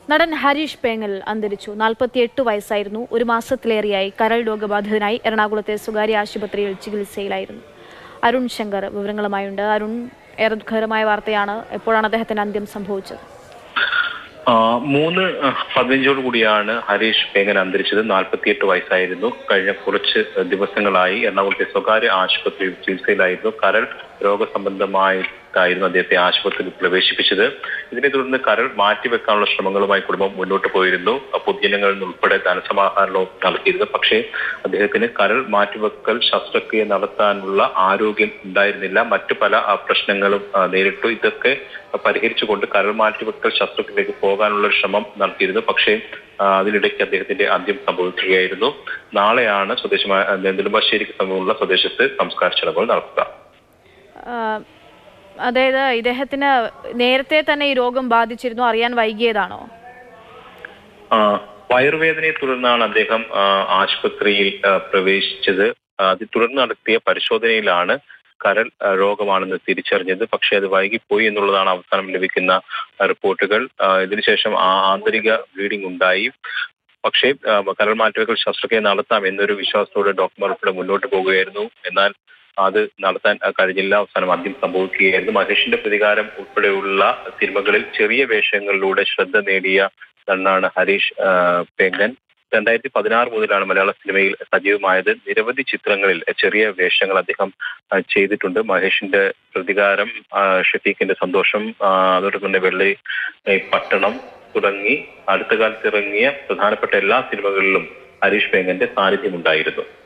നടൻ ഹരീഷ് പേങ്ങൽ അന്തരിച്ചു നാൽപ്പത്തിയെട്ട് വയസ്സായിരുന്നു ഒരു മാസത്തിലേറെയായി കരൾ രോഗബാധിതനായി എറണാകുളത്തെ സ്വകാര്യ ആശുപത്രിയിൽ ചികിത്സയിലായിരുന്നു അരുൺ ശങ്കർ വിവരങ്ങളുമായുണ്ട് അരുൺ ഏറെ ദുഃഖകരമായ വാർത്തയാണ് എപ്പോഴാണ് അദ്ദേഹത്തിന് അന്ത്യം സംഭവിച്ചത് ആ, മൂന്ന് ആ, പതിനഞ്ചോട് കൂടിയാണ് ഹരീഷ് പേങ്ങൻ അന്തരിച്ചത് നാൽപ്പത്തിയെട്ട് വയസ്സായിരുന്നു കഴിഞ്ഞ കുറച്ച് ദിവസങ്ങളായി എറണാകുളത്തെ സ്വകാര്യ ആശുപത്രിയിൽ ചികിത്സയിലായിരുന്നു കരൾ രോഗസംബന്ധമായിട്ടായിരുന്നു അദ്ദേഹത്തെ ആശുപത്രിയിൽ പ്രവേശിപ്പിച്ചത് ഇതിനെ തുടർന്ന് കരൾ മാറ്റിവെക്കാനുള്ള ശ്രമങ്ങളുമായി കുടുംബം മുന്നോട്ട് പോയിരുന്നു പൊതുജനങ്ങളിൽ നിന്ന് ഉൾപ്പെടെ ധനസമാഹരണവും നടത്തിയിരുന്നു പക്ഷേ അദ്ദേഹത്തിന് കരൾ മാറ്റിവെക്കൽ ശസ്ത്രക്രിയ നടത്താനുള്ള ആരോഗ്യം ഉണ്ടായിരുന്നില്ല മറ്റു പല ആ, പ്രശ്നങ്ങളും ആ, നേരിട്ടു ഇതൊക്കെ പരിഹരിച്ചുകൊണ്ട് കരൾ മാറ്റിവെക്കൽ ശസ്ത്രക്രിയയിലേക്ക് പോകാനുള്ള ഒരു ശ്രമം നടത്തിയിരുന്നു പക്ഷേ ആ, അതിനിടയ്ക്ക് അദ്ദേഹത്തിന്റെ അന്ത്യം സംഭവിക്കുകയായിരുന്നു നാളെയാണ് സ്വദേശമായ നെടുമ്പാശ്ശേരിക്ക് സമീപമുള്ള സ്വദേശത്ത് സംസ്കാര ചടങ്ങുകൾ നടത്തുക ആ, അതായത് ഇദ്ദേഹത്തിന് നേരത്തെ തന്നെ ഈ രോഗം ബാധിച്ചിരുന്നു അറിയാൻ വൈകിയതാണോ ആ, വയറുവേദനയെ തുടർന്നാണ് അദ്ദേഹം ആ, ആശുപത്രിയിൽ ആ, പ്രവേശിച്ചത് ആ, അതിനെ തുടർന്ന് നടത്തിയ പരിശോധനയിലാണ് കരൾ ആ, രോഗമാണെന്ന് തിരിച്ചറിഞ്ഞത് പക്ഷേ അത് വൈകിപ്പോയി എന്നുള്ളതാണ് അവസാനം ലഭിക്കുന്ന ആ, റിപ്പോർട്ടുകൾ ആ, ഇതിനുശേഷം ആ ആന്തരിക ബ്ലീഡിംഗ് ഉണ്ടായി പക്ഷേ ആ, കരൾ മാറ്റിവെക്കൽ ശസ്ത്രക്രിയ നടത്താം എന്നൊരു വിശ്വാസത്തോടെ ഡോക്ടർമാർ ഉൾപ്പെടെ മുന്നോട്ട് പോവുകയായിരുന്നു എന്നാൽ അത് നടത്താൻ ആ, കഴിഞ്ഞില്ല അവസാനം അന്ത്യം സംഭവിക്കുകയായിരുന്നു മഹേഷിന്റെ പ്രതികാരം ഉൾപ്പെടെയുള്ള സിനിമകളിൽ ചെറിയ വേഷങ്ങളിലൂടെ ശ്രദ്ധ നേടിയ നടനാണ് ഹരീഷ് ആ, പെങ്കൻ രണ്ടായിരത്തി പതിനാറ് മുതലാണ് മലയാള സിനിമയിൽ സജീവമായത് നിരവധി ചിത്രങ്ങളിൽ ചെറിയ വേഷങ്ങൾ അദ്ദേഹം ആ, ചെയ്തിട്ടുണ്ട് മഹേഷിന്റെ പ്രതികാരം ആ, ഷഫീഖിന്റെ സന്തോഷം ആ, അതോടൊപ്പം തന്നെ വെള്ളി ഏ, പട്ടണം തുടങ്ങി അടുത്ത കാലത്ത് ഇറങ്ങിയ പ്രധാനപ്പെട്ട എല്ലാ സിനിമകളിലും ഹരീഷ് പേങ്ങന്റെ സാന്നിധ്യമുണ്ടായിരുന്നു